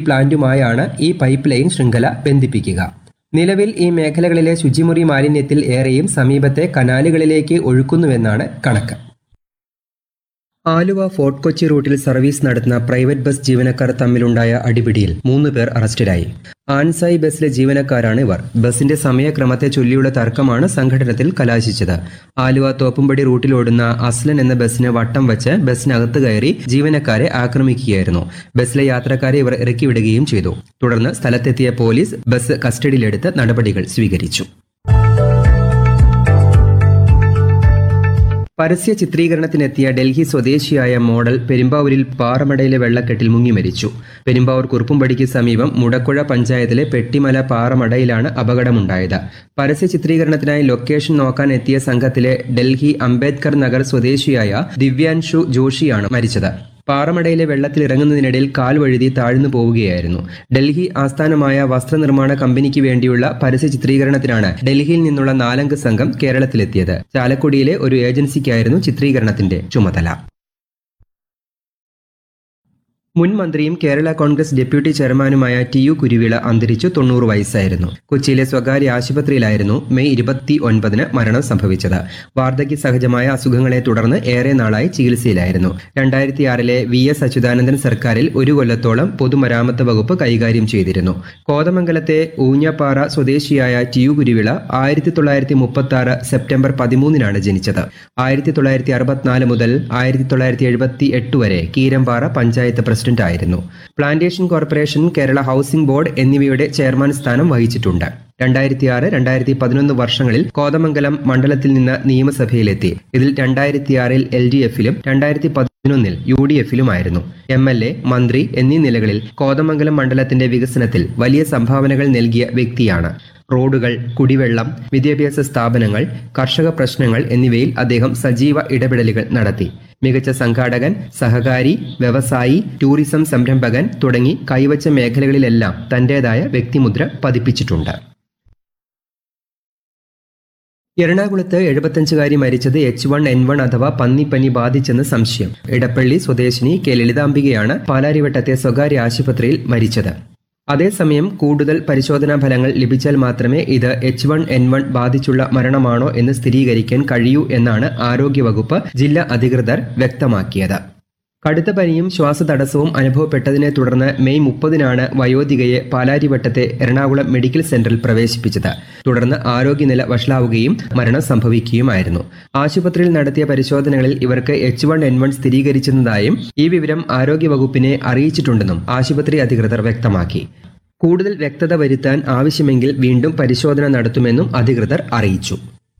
പ്ലാന്റുമായാണ് ഈ pipe line ശൃംഖല ബന്ധിപ്പിക്കുക നിലവിൽ ഈ മേഖലകളിലെ ശുചിമുറി മാലിന്യത്തിൽ ഏറെയും സമീപത്തെ കനാലുകളിലേക്ക് ഒഴുക്കുന്നുവെന്നാണ് കണക്ക് ആലുവ ഫോർട്ട് കൊച്ചി റൂട്ടിൽ സർവീസ് നടത്തുന്ന പ്രൈവറ്റ് ബസ് ജീവനക്കാർ തമ്മിലുണ്ടായ അടിപിടിയിൽ മൂന്ന് പേർ അറസ്റ്റിലായി ആൻസായി ബസ്സിലെ ജീവനക്കാരാണ് ഇവർ ബസിന്റെ സമയക്രമത്തെ ചൊല്ലിയുള്ള തർക്കമാണ് സംഘടനത്തിൽ കലാശിച്ചത് ആലുവ തോപ്പുംപടി റൂട്ടിലോടുന്ന അസ്ലൻ എന്ന ബസ്സിന് വട്ടം വെച്ച് ബസ്സിനകത്ത് കയറി ജീവനക്കാരെ ആക്രമിക്കുകയായിരുന്നു ബസ്സിലെ യാത്രക്കാരെ ഇവർ ഇറക്കിവിടുകയും ചെയ്തു തുടർന്ന് സ്ഥലത്തെത്തിയ പോലീസ് ബസ് കസ്റ്റഡിയിലെടുത്ത് നടപടികൾ സ്വീകരിച്ചു പരസ്യ ചിത്രീകരണത്തിനെത്തിയ ഡൽഹി സ്വദേശിയായ മോഡൽ പെരുമ്പാവൂരിൽ പാറമടയിലെ വെള്ളക്കെട്ടിൽ മുങ്ങി മരിച്ചു പെരുമ്പാവൂർ കുറുപ്പുംപടിക്ക് സമീപം മുടക്കുഴ പഞ്ചായത്തിലെ പെട്ടിമല പാറമടയിലാണ് അപകടമുണ്ടായത് പരസ്യ ചിത്രീകരണത്തിനായി ലൊക്കേഷൻ നോക്കാൻ എത്തിയ സംഘത്തിലെ ഡൽഹി അംബേദ്കർ നഗർ സ്വദേശിയായ ദിവ്യാൻഷു ജോഷിയാണ് മരിച്ചത് പാറമടയിലെ വെള്ളത്തിൽ ഇറങ്ങുന്നതിനിടയിൽ കാൽ വഴുതി താഴ്ന്നു പോവുകയായിരുന്നു ഡൽഹി ആസ്ഥാനമായ വസ്ത്രനിർമ്മാണ കമ്പനിക്ക് വേണ്ടിയുള്ള പരസ്യ ചിത്രീകരണത്തിനാണ് ഡൽഹിയിൽ നിന്നുള്ള നാലംഗ സംഘം കേരളത്തിലെത്തിയത് ചാലക്കുടിയിലെ ഒരു ഏജൻസിക്കായിരുന്നു ചിത്രീകരണത്തിന്റെ ചുമതല മുൻ മന്ത്രിയും കേരള കോൺഗ്രസ് ഡെപ്യൂട്ടി ചെയർമാനുമായ ടി യു കുരുവിള അന്തരിച്ചു തൊണ്ണൂറ് വയസ്സായിരുന്നു കൊച്ചിയിലെ സ്വകാര്യ ആശുപത്രിയിലായിരുന്നു മെയ് ഇരുപത്തി ഒൻപതിന് മരണം സംഭവിച്ചത് വാർദ്ധക്യ സഹജമായ അസുഖങ്ങളെ തുടർന്ന് ഏറെ നാളായി ചികിത്സയിലായിരുന്നു രണ്ടായിരത്തിയാറിലെ വി എസ് അച്യുതാനന്ദൻ സർക്കാരിൽ ഒരു കൊല്ലത്തോളം പൊതുമരാമത്ത് വകുപ്പ് കൈകാര്യം ചെയ്തിരുന്നു കോതമംഗലത്തെ ഊഞ്ഞപ്പാറ സ്വദേശിയായ ടി യു കുരുവിള ആയിരത്തി തൊള്ളായിരത്തി മുപ്പത്തി ആറ് സെപ്റ്റംബർ പതിമൂന്നിനാണ് ജനിച്ചത് ആയിരത്തി തൊള്ളായിരത്തി അറുപത്തിനാല് മുതൽ ആയിരത്തി തൊള്ളായിരത്തി എഴുപത്തി എട്ട് വരെ കീരമ്പാറ പഞ്ചായത്ത് പ്രസിഡന്റ് ആയിരുന്നു plantation corporation Kerala housing board എന്നിവയുടെ ചെയർമാൻ സ്ഥാനം വഹിച്ചിട്ടുണ്ട് രണ്ടായിരത്തി ആറ് രണ്ടായിരത്തി പതിനൊന്ന് വർഷങ്ങളിൽ കോതമംഗലം മണ്ഡലത്തിൽ നിന്ന് നിയമസഭയിലെത്തി ഇതിൽ രണ്ടായിരത്തിയാറിൽ എൽ ഡി എഫിലും രണ്ടായിരത്തി പതിനൊന്നിൽ യു ഡി എഫിലുമായിരുന്നു എം എൽ എ മന്ത്രി എന്നീ നിലകളിൽ കോതമംഗലം മണ്ഡലത്തിന്റെ വികസനത്തിൽ വലിയ സംഭാവനകൾ നൽകിയ വ്യക്തിയാണ് റോഡുകൾ കുടിവെള്ളം വിദ്യാഭ്യാസ സ്ഥാപനങ്ങൾ കർഷക പ്രശ്നങ്ങൾ എന്നിവയിൽ അദ്ദേഹം സജീവ ഇടപെടലുകൾ നടത്തി മികച്ച സംഘാടകൻ സഹകാരി വ്യവസായി ടൂറിസം സംരംഭകൻ തുടങ്ങി കൈവച്ച മേഖലകളിലെല്ലാം തന്റേതായ വ്യക്തിമുദ്ര പതിപ്പിച്ചിട്ടുണ്ട് എറണാകുളത്ത് എഴുപത്തഞ്ചുകാരി മരിച്ചത് എച്ച് വൺ എൻ വൺ അഥവാ പന്നിപ്പനി ബാധിച്ചെന്ന് സംശയം ഇടപ്പള്ളി സ്വദേശിനി കെ ലളിതാംബികയാണ് പാലാരിവട്ടത്തെ സ്വകാര്യ ആശുപത്രിയിൽ മരിച്ചത് അതേസമയം കൂടുതൽ പരിശോധനാ ഫലങ്ങൾ ലഭിച്ചാൽ മാത്രമേ ഇത് എച്ച് വൺ എൻ വൺ ബാധിച്ചുള്ള മരണമാണോ എന്ന് സ്ഥിരീകരിക്കാൻ കഴിയൂ എന്നാണ് ആരോഗ്യവകുപ്പ് ജില്ലാ അധികൃതർ വ്യക്തമാക്കിയത് കടുത്ത പനിയും ശ്വാസതടസ്സവും അനുഭവപ്പെട്ടതിനെ തുടർന്ന് മെയ് മുപ്പതിനാണ് വയോധികയെ പാലാരിവട്ടത്തെ എറണാകുളം മെഡിക്കൽ സെന്ററിൽ പ്രവേശിപ്പിച്ചത് തുടർന്ന് ആരോഗ്യനില വഷളാവുകയും മരണം സംഭവിക്കുകയുമായിരുന്നു ആശുപത്രിയിൽ നടത്തിയ പരിശോധനകളിൽ ഇവർക്ക് എച്ച് വൺ എൻ വൺ സ്ഥിരീകരിച്ചതായും ഈ വിവരം ആരോഗ്യവകുപ്പിനെ അറിയിച്ചിട്ടുണ്ടെന്നും ആശുപത്രി അധികൃതർ വ്യക്തമാക്കി കൂടുതൽ വ്യക്തത വരുത്താൻ ആവശ്യമെങ്കിൽ വീണ്ടും പരിശോധന നടത്തുമെന്നും അധികൃതർ അറിയിച്ചു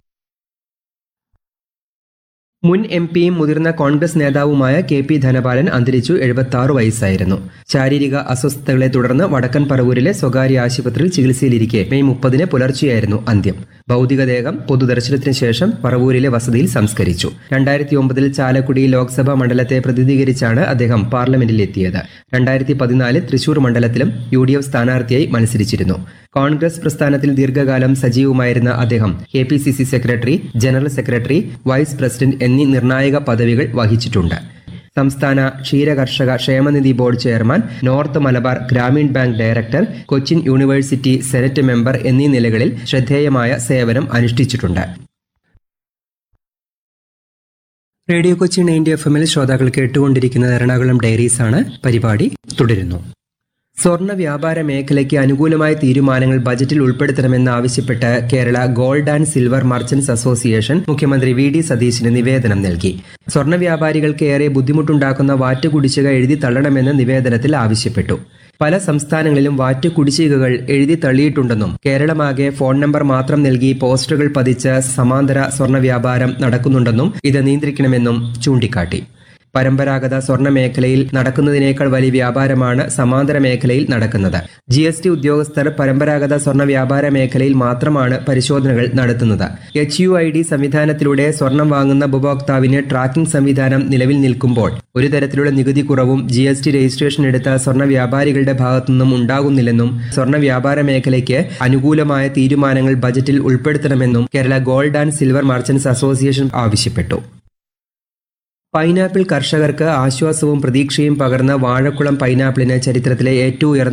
മുൻ എം പിയും മുതിർന്ന കോൺഗ്രസ് നേതാവുമായ കെ പി ധനപാലൻ അന്തരിച്ചു എഴുപത്തി ആറ് വയസ്സായിരുന്നു ശാരീരിക അസ്വസ്ഥതകളെ തുടർന്ന് വടക്കൻ പറവൂരിലെ സ്വകാര്യ ആശുപത്രിയിൽ ചികിത്സയിലിരിക്കെ മെയ് മുപ്പതിന് പുലർച്ചെയായിരുന്നു അന്ത്യം ഭൗതികദേഹം പൊതുദർശനത്തിന് ശേഷം പറവൂരിലെ വസതിയിൽ സംസ്കരിച്ചു രണ്ടായിരത്തി ഒമ്പതിൽ ചാലക്കുടി ലോക്സഭാ മണ്ഡലത്തെ പ്രതിനിധീകരിച്ചാണ് അദ്ദേഹം പാർലമെന്റിലെത്തിയത് രണ്ടായിരത്തി പതിനാല് തൃശൂർ മണ്ഡലത്തിലും യു ഡി എഫ് സ്ഥാനാർത്ഥിയായി മത്സരിച്ചിരുന്നു കോൺഗ്രസ് പ്രസ്ഥാനത്തിൽ ദീർഘകാലം സജീവമായിരുന്ന അദ്ദേഹം K P C C secretary general secretary vice president എന്നീ നിർണായക പദവികൾ വഹിച്ചിട്ടുണ്ട് സംസ്ഥാന ക്ഷീരകർഷക ക്ഷേമനിധി board chairman north Malabar Grameen bank director Cochin university senate member എന്നീ നിലകളിൽ ശ്രദ്ധേയമായ സേവനം അനുഷ്ഠിച്ചിട്ടുണ്ട് റേഡിയോ കൊച്ചി നയൻറ്റി എഫ് എമ്മിൽ ശ്രോതാക്കൾ കേട്ടുകൊണ്ടിരിക്കുന്നത് എറണാകുളം ഡയറീസ് ആണ് പരിപാടി തുടരുന്നു സ്വർണ്ണ വ്യാപാര മേഖലയ്ക്ക് അനുകൂലമായ തീരുമാനങ്ങൾ ബജറ്റിൽ ഉൾപ്പെടുത്തണമെന്ന് ആവശ്യപ്പെട്ട് Kerala gold and silver merchants association മുഖ്യമന്ത്രി വി ഡി സതീശിന് നിവേദനം നൽകി സ്വർണ്ണ വ്യാപാരികൾക്ക് ഏറെ ബുദ്ധിമുട്ടുണ്ടാക്കുന്ന വാറ്റ് കുടിശ്ശിക എഴുതി തള്ളണമെന്ന് നിവേദനത്തിൽ ആവശ്യപ്പെട്ടു പല സംസ്ഥാനങ്ങളിലും വാറ്റ് കുടിശ്ശികകൾ എഴുതി തള്ളിയിട്ടുണ്ടെന്നും കേരളമാകെ ഫോൺ നമ്പർ മാത്രം നൽകി പോസ്റ്ററുകൾ പതിച്ച് സമാന്തര സ്വർണ്ണ വ്യാപാരം നടക്കുന്നുണ്ടെന്നും ഇത് നിയന്ത്രിക്കണമെന്നും ചൂണ്ടിക്കാട്ടി പരമ്പരാഗത സ്വർണ്ണ മേഖലയിൽ നടക്കുന്നതിനേക്കാൾ വലിയ വ്യാപാരമാണ് സമാന്തര മേഖലയിൽ നടക്കുന്നത് ജി എസ് ടി ഉദ്യോഗസ്ഥർ പരമ്പരാഗത സ്വർണ്ണ വ്യാപാര മേഖലയിൽ മാത്രമാണ് പരിശോധനകൾ നടത്തുന്നത് എച്ച് യു ഐ ഡി സംവിധാനത്തിലൂടെ സ്വർണം വാങ്ങുന്ന ഉപഭോക്താവിന് ട്രാക്കിംഗ് സംവിധാനം നിലവിൽ നിൽക്കുമ്പോൾ ഒരു തരത്തിലുള്ള നികുതി കുറവും ജി എസ് ടി രജിസ്ട്രേഷൻ എടുത്ത സ്വർണ്ണ വ്യാപാരികളുടെ ഭാഗത്തുനിന്നും ഉണ്ടാകുന്നില്ലെന്നും സ്വർണ്ണ വ്യാപാര മേഖലയ്ക്ക് അനുകൂലമായ തീരുമാനങ്ങൾ ബജറ്റിൽ ഉൾപ്പെടുത്തണമെന്നും Kerala gold and silver merchants association ആവശ്യപ്പെട്ടു പൈനാപ്പിൾ കർഷകർക്ക് ആശ്വാസവും പ്രതീക്ഷയും പകർന്ന വാഴക്കുളം പൈനാപ്പിളിന് ചരിത്രത്തിലെ ഏറ്റവും ഉയർന്ന